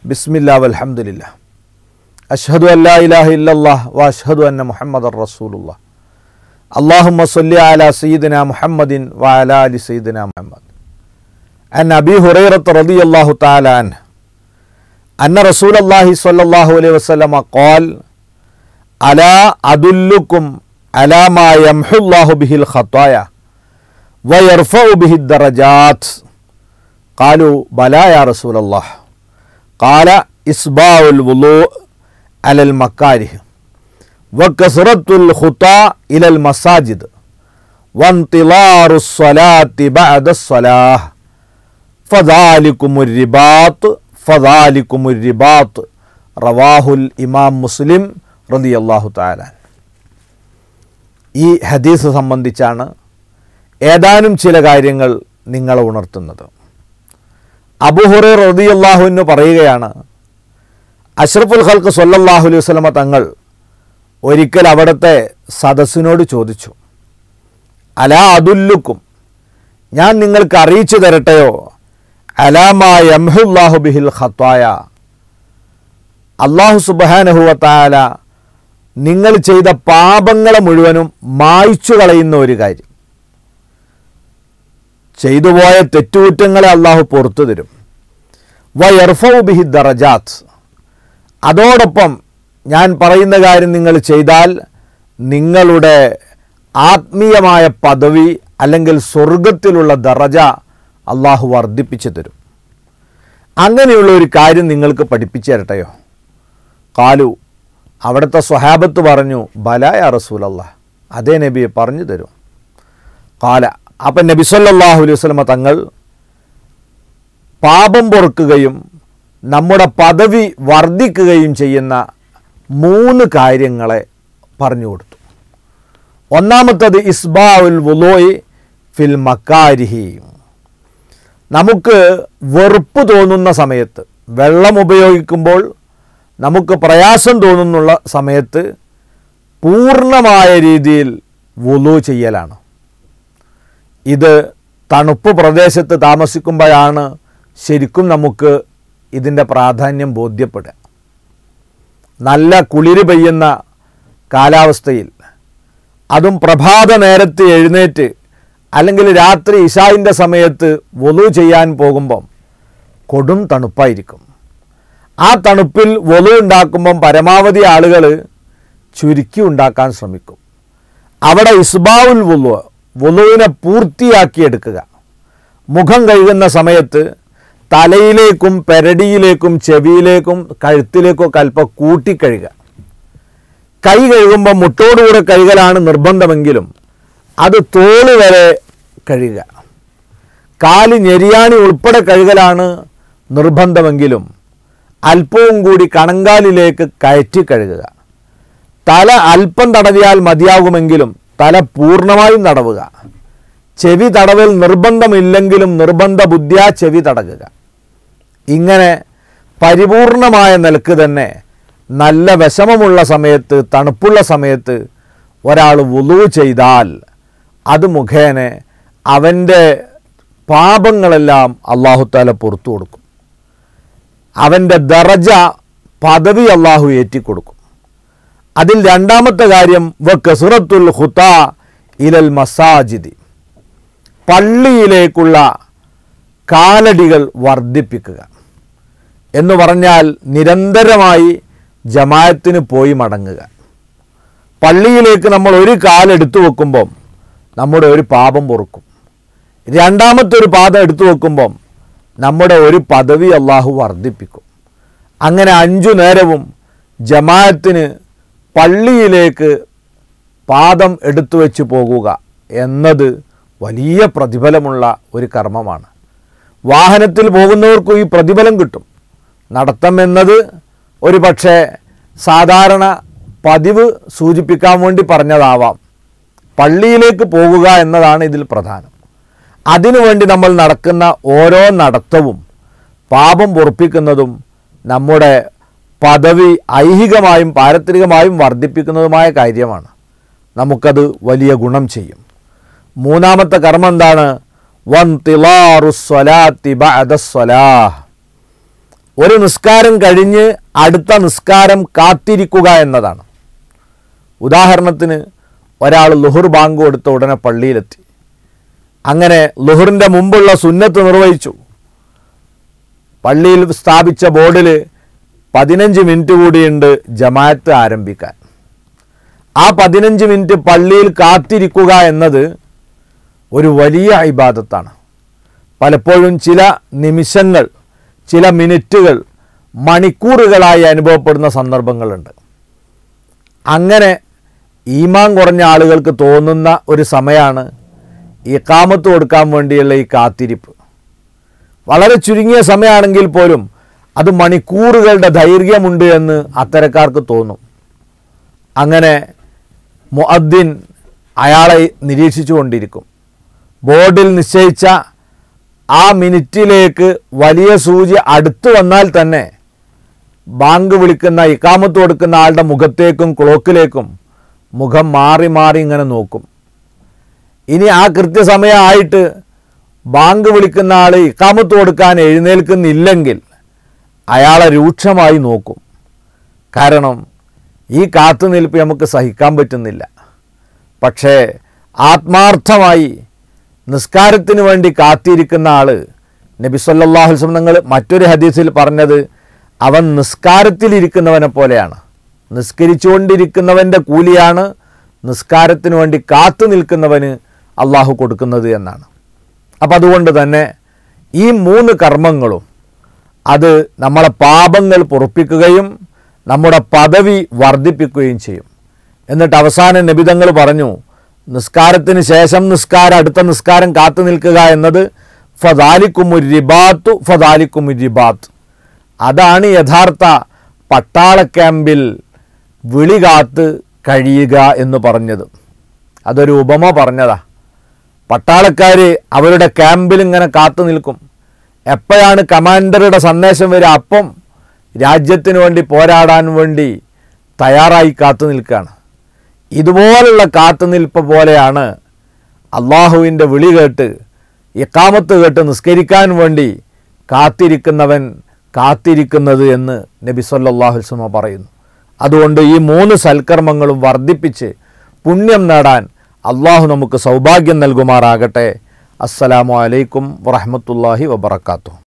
ബിസ്മില്ലാ വൽഹംദുലില്ല അഷ്ഹദു അല്ലാ ഇലാഹ ഇല്ലല്ലാഹ് വ അഷ്ഹദു അന്ന മുഹമ്മദ് റസൂലുള്ള അള്ളാഹുമ്മ സല്ലി അലാ സയ്യിദിന മുഹമ്മദിൻ വ അലാ അലി സയ്യിദിന മുഹമ്മദ് അൻ അബി ഹുറൈറത്ത് റളിയല്ലാഹു തആല അൻഹു അന്ന റസൂലല്ലാഹി സ്വല്ലല്ലാഹു അലൈഹി വസല്ലമ ഖാൽ അലാ അദുല്ലുക്കും അലാ മാ യംഹുല്ലാഹു ബിഹിൽ ഖത്തായ വയർഫഉ ബിഹി ദറജാത്ത് ഖാലു ബലാ യാ റസൂലല്ലാഹ് ഖാല ഇസ്ബാഉൽ വുളൂ അലൽ മക്കാരിഹ് വകസ്റത്തുൽ ഖുതാ ഇലൽ മസാജിദ് وانتظار الصلاة بعد الصلاة فذلكم الرباط فذلكم الرباط റവാഹുൽ ഇമാം മുസ്ലിം റളിയല്ലാഹു തആല ഈ ഹദീസ് സംബന്ധിച്ചാണ് ഏതാനും ചില കാര്യങ്ങൾ നിങ്ങളെ ഉണർത്തുന്നത് അബുഹുറൈ റളിയല്ലാഹുവിന് പറയുകയാണ് അഷ്റഫുൽ ഖൽക്ക് സല്ലല്ലാഹു അലൈഹി വസല്ലമ തങ്ങൾ ഒരിക്കൽ അവിടുത്തെ സദസ്സിനോട് ചോദിച്ചു അലാ അതുല്ലുക്കും ഞാൻ നിങ്ങൾക്ക് അറിയിച്ചു തരട്ടെയോ അലാമാ യംഹുല്ലാഹു ബിഹിൽ ഖത്തായ അള്ളാഹു സുബാനഹുവത്താല നിങ്ങൾ ചെയ്ത പാപങ്ങളെ മുഴുവനും മായ്ച്ചു കളയുന്ന ഒരു കാര്യം ചെയ്തുപോയ തെറ്റുകുറ്റങ്ങളെ അള്ളാഹു പുറത്തു തരും വയർഫൗ ബിഹി ദറജാത്ത് അതോടൊപ്പം ഞാൻ പറയുന്ന കാര്യം നിങ്ങൾ ചെയ്താൽ നിങ്ങളുടെ ആത്മീയമായ പദവി അല്ലെങ്കിൽ സ്വർഗത്തിലുള്ള ദറജ അള്ളാഹു വർദ്ധിപ്പിച്ചു തരും അങ്ങനെയുള്ള ഒരു കാര്യം നിങ്ങൾക്ക് പഠിപ്പിച്ചു തരട്ടെയോ കാലു അവിടുത്തെ സ്വഹാബത്ത് പറഞ്ഞു ബലായ റസൂലല്ല അതേ നബിയെ പറഞ്ഞു തരും കാല അപ്പം നബി സല്ലല്ലാഹു അലൈഹി വസല്ലമ തങ്ങൾ പാപം പൊറുക്കുകയും നമ്മുടെ പദവി വർദ്ധിക്കുകയും ചെയ്യുന്ന മൂന്ന് കാര്യങ്ങളെ പറഞ്ഞു കൊടുത്തു ഒന്നാമത്തത് ഇസ്ബാഉൽ വുലോയ് ഫിൽ മക്കാരിഹി നമുക്ക് വെറുപ്പ് തോന്നുന്ന സമയത്ത് വെള്ളം ഉപയോഗിക്കുമ്പോൾ നമുക്ക് പ്രയാസം തോന്നുന്നുള്ള സമയത്ത് പൂർണ്ണമായ രീതിയിൽ വുളു ചെയ്യലാണ് ഇത് തണുപ്പ് പ്രദേശത്ത് താമസിക്കുമ്പോഴാണ് ശരിക്കും നമുക്ക് ഇതിൻ്റെ പ്രാധാന്യം ബോധ്യപ്പെടുക നല്ല കുളിര് പെയ്യുന്ന കാലാവസ്ഥയിൽ അതും പ്രഭാത നേരത്ത് എഴുന്നേറ്റ് അല്ലെങ്കിൽ രാത്രി ഇഷായിൻ്റെ സമയത്ത് വൊലു ചെയ്യാൻ പോകുമ്പം കൊടും തണുപ്പായിരിക്കും ആ തണുപ്പിൽ വൊലു ഉണ്ടാക്കുമ്പം പരമാവധി ആളുകൾ ചുരുക്കി ഉണ്ടാക്കാൻ ശ്രമിക്കും അവിടെ ഇസ്ബാവുൽ വുലു വുലുവിനെ പൂർത്തിയാക്കിയെടുക്കുക മുഖം കഴുകുന്ന സമയത്ത് തലയിലേക്കും പെരടിയിലേക്കും ചെവിയിലേക്കും കഴുത്തിലേക്കും ഒക്കെ അല്പം കൂട്ടിക്കഴുകുക കൈ കഴുകുമ്പോൾ മുട്ടോടുകൂടെ കഴുകലാണ് നിർബന്ധമെങ്കിലും അത് തോള് വരെ കഴുകുക കാല് ഞെരിയാണി ഉൾപ്പെടെ കഴുകലാണ് നിർബന്ധമെങ്കിലും അല്പവും കൂടി കണങ്കാലിലേക്ക് കയറ്റി കഴുകുക തല അല്പം തടവിയാൽ മതിയാകുമെങ്കിലും തല പൂർണ്ണമായും തടവുക ചെവി തടവൽ നിർബന്ധമില്ലെങ്കിലും നിർബന്ധ ബുദ്ധിയാ ചെവി തടകുക ഇങ്ങനെ പരിപൂർണമായ നിലക്ക് തന്നെ നല്ല വിഷമമുള്ള സമയത്ത് തണുപ്പുള്ള സമയത്ത് ഒരാൾ വുളു ചെയ്താൽ അത് മുഖേന അവൻ്റെ പാപങ്ങളെല്ലാം അള്ളാഹുത്താല പുറത്തു കൊടുക്കും അവൻ്റെ ദറജ പദവി അള്ളാഹു ഏറ്റിക്കൊടുക്കും അതിൽ രണ്ടാമത്തെ കാര്യം വ കസുറത്തുൽ ഹുത്ത ഇലൽ മസാജിദി പള്ളിയിലേക്കുള്ള കാലടികൾ വർദ്ധിപ്പിക്കുക എന്ന് പറഞ്ഞാൽ നിരന്തരമായി ജമായത്തിന് പോയി മടങ്ങുക പള്ളിയിലേക്ക് നമ്മൾ ഒരു കാലെടുത്തു വെക്കുമ്പം നമ്മുടെ ഒരു പാപം പൊറുക്കും രണ്ടാമത്തെ ഒരു പാദം എടുത്തു വെക്കുമ്പം നമ്മുടെ ഒരു പദവി അള്ളാഹു വർദ്ധിപ്പിക്കും അങ്ങനെ അഞ്ചു നേരവും ജമാഅത്തിന് പള്ളിയിലേക്ക് പാദം എടുത്തു വെച്ച് പോകുക എന്നത് വലിയ പ്രതിഫലമുള്ള ഒരു കർമ്മമാണ് വാഹനത്തിൽ പോകുന്നവർക്കും ഈ പ്രതിഫലം കിട്ടും നടത്തം എന്നത് ഒരു പക്ഷേ സാധാരണ പതിവ് സൂചിപ്പിക്കാൻ വേണ്ടി പറഞ്ഞതാവാം പള്ളിയിലേക്ക് പോകുക എന്നതാണ് ഇതിൽ പ്രധാനം അതിനുവേണ്ടി നമ്മൾ നടക്കുന്ന ഓരോ നടത്തവും പാപം പൊറപ്പിക്കുന്നതും നമ്മുടെ പദവി ഐഹികമായും പാരത്രികമായും വർദ്ധിപ്പിക്കുന്നതുമായ കാര്യമാണ് നമുക്കത് വലിയ ഗുണം ചെയ്യും മൂന്നാമത്തെ കർമ്മം എന്താണ് വൻ തിലാറുസ്വലാത്തി ബഅദസ്വലാഹ് ഒരു നിസ്കാരം കഴിഞ്ഞ് അടുത്ത നിസ്കാരം കാത്തിരിക്കുക എന്നതാണ് ഉദാഹരണത്തിന് ഒരാൾ ലുഹുർ ബാങ്ക് കൊടുത്ത ഉടനെ പള്ളിയിലെത്തി അങ്ങനെ ലുഹറിൻ്റെ മുമ്പുള്ള സുന്നത്ത് നിർവഹിച്ചു പള്ളിയിൽ സ്ഥാപിച്ച ബോർഡിൽ പതിനഞ്ച് മിനിറ്റ് കൂടിയുണ്ട് ജമാഅത്ത് ആരംഭിക്കാൻ ആ പതിനഞ്ച് മിനിറ്റ് പള്ളിയിൽ കാത്തിരിക്കുക എന്നത് ഒരു വലിയ ഇബാദത്താണ് പലപ്പോഴും ചില നിമിഷങ്ങൾ ചില മിനിറ്റുകൾ മണിക്കൂറുകളായി അനുഭവപ്പെടുന്ന സന്ദർഭങ്ങളുണ്ട് അങ്ങനെ ഈമാൻ കുറഞ്ഞ ആളുകൾക്ക് തോന്നുന്ന ഒരു സമയമാണ് ഇക്കാമത്ത് കൊടുക്കാൻ വേണ്ടിയുള്ള ഈ കാത്തിരിപ്പ് വളരെ ചുരുങ്ങിയ സമയമാണെങ്കിൽ പോലും അത് മണിക്കൂറുകളുടെ ദൈർഘ്യമുണ്ട് എന്ന് അത്തരക്കാർക്ക് തോന്നും അങ്ങനെ മുഅദ്ദിൻ അയാളെ നിരീക്ഷിച്ചു കൊണ്ടിരിക്കും ബോർഡിൽ നിശ്ചയിച്ച ആ മിനിറ്റിലേക്ക് വലിയ സൂചി അടുത്തു വന്നാൽ തന്നെ ബാങ്ക് വിളിക്കുന്ന ഇക്കാമത്ത് കൊടുക്കുന്ന ആളുടെ മുഖത്തേക്കും ക്ലോക്കിലേക്കും മുഖം മാറി മാറി ഇങ്ങനെ നോക്കും ഇനി ആ കൃത്യസമയമായിട്ട് ബാങ്ക് വിളിക്കുന്ന ആൾ ഇക്കാമത്ത് കൊടുക്കാൻ എഴുന്നേൽക്കുന്നില്ലെങ്കിൽ അയാളെ രൂക്ഷമായി നോക്കും കാരണം ഈ കാത്തുനിൽപ്പ് നമുക്ക് സഹിക്കാൻ പറ്റുന്നില്ല പക്ഷേ ആത്മാർത്ഥമായി നിസ്കാരത്തിന് വേണ്ടി കാത്തിരിക്കുന്ന ആൾ നബി സല്ലല്ലാഹു അലൈഹി വസല്ലം നിങ്ങൾ മറ്റൊരു ഹദീസിൽ പറഞ്ഞത് അവൻ നിസ്കാരത്തിലിരിക്കുന്നവനെ പോലെയാണ് നിസ്കരിച്ചുകൊണ്ടിരിക്കുന്നവൻ്റെ കൂലിയാണ് നിസ്കാരത്തിന് വേണ്ടി കാത്തു നിൽക്കുന്നവന് അള്ളാഹു കൊടുക്കുന്നത് എന്നാണ് അപ്പം അതുകൊണ്ട് തന്നെ ഈ മൂന്ന് കർമ്മങ്ങളും അത് നമ്മളെ പാപങ്ങൾ പൊറുപ്പിക്കുകയും നമ്മുടെ പദവി വർദ്ധിപ്പിക്കുകയും ചെയ്യും എന്നിട്ട് അവസാന നിബിതങ്ങൾ പറഞ്ഞു നിസ്കാരത്തിന് ശേഷം നിസ്കാരം അടുത്ത നിസ്കാരം കാത്തു നിൽക്കുക എന്നത് ഫദാലിക്കുമുരിബാത്തു ഫദാലിക്കുമുരിബാത്ത് അതാണ് യഥാർത്ഥ പട്ടാള ക്യാമ്പിൽ വിളി കാത്ത് കഴിയുക എന്ന് പറഞ്ഞത് അതൊരു ഉപമ പറഞ്ഞതാ പട്ടാളക്കാർ അവരുടെ ക്യാമ്പിൽ ഇങ്ങനെ കാത്തു നിൽക്കും എപ്പോഴാണ് കമാൻഡറുടെ സന്ദേശം വരിക അപ്പം രാജ്യത്തിന് വേണ്ടി പോരാടാൻ വേണ്ടി തയ്യാറായി കാത്തു നിൽക്കുകയാണ് ഇതുപോലുള്ള കാത്തുനിൽപ്പ് പോലെയാണ് അള്ളാഹുവിൻ്റെ വിളി കേട്ട് ഇക്കാമത്ത് കേട്ട് നിസ്കരിക്കാൻ വേണ്ടി കാത്തിരിക്കുന്നവൻ കാത്തിരിക്കുന്നത് എന്ന് നബി സല്ലല്ലാഹു അലൈഹി വസല്ലം പറയുന്നു അതുകൊണ്ട് ഈ മൂന്ന് സൽക്കർമ്മങ്ങളും വർദ്ധിപ്പിച്ച് പുണ്യം നേടാൻ അള്ളാഹു നമുക്ക് സൗഭാഗ്യം നൽകുമാറാകട്ടെ അസ്സലാമു അലൈക്കും വറഹ്മത്തുള്ളാഹി വബറകാതുഹു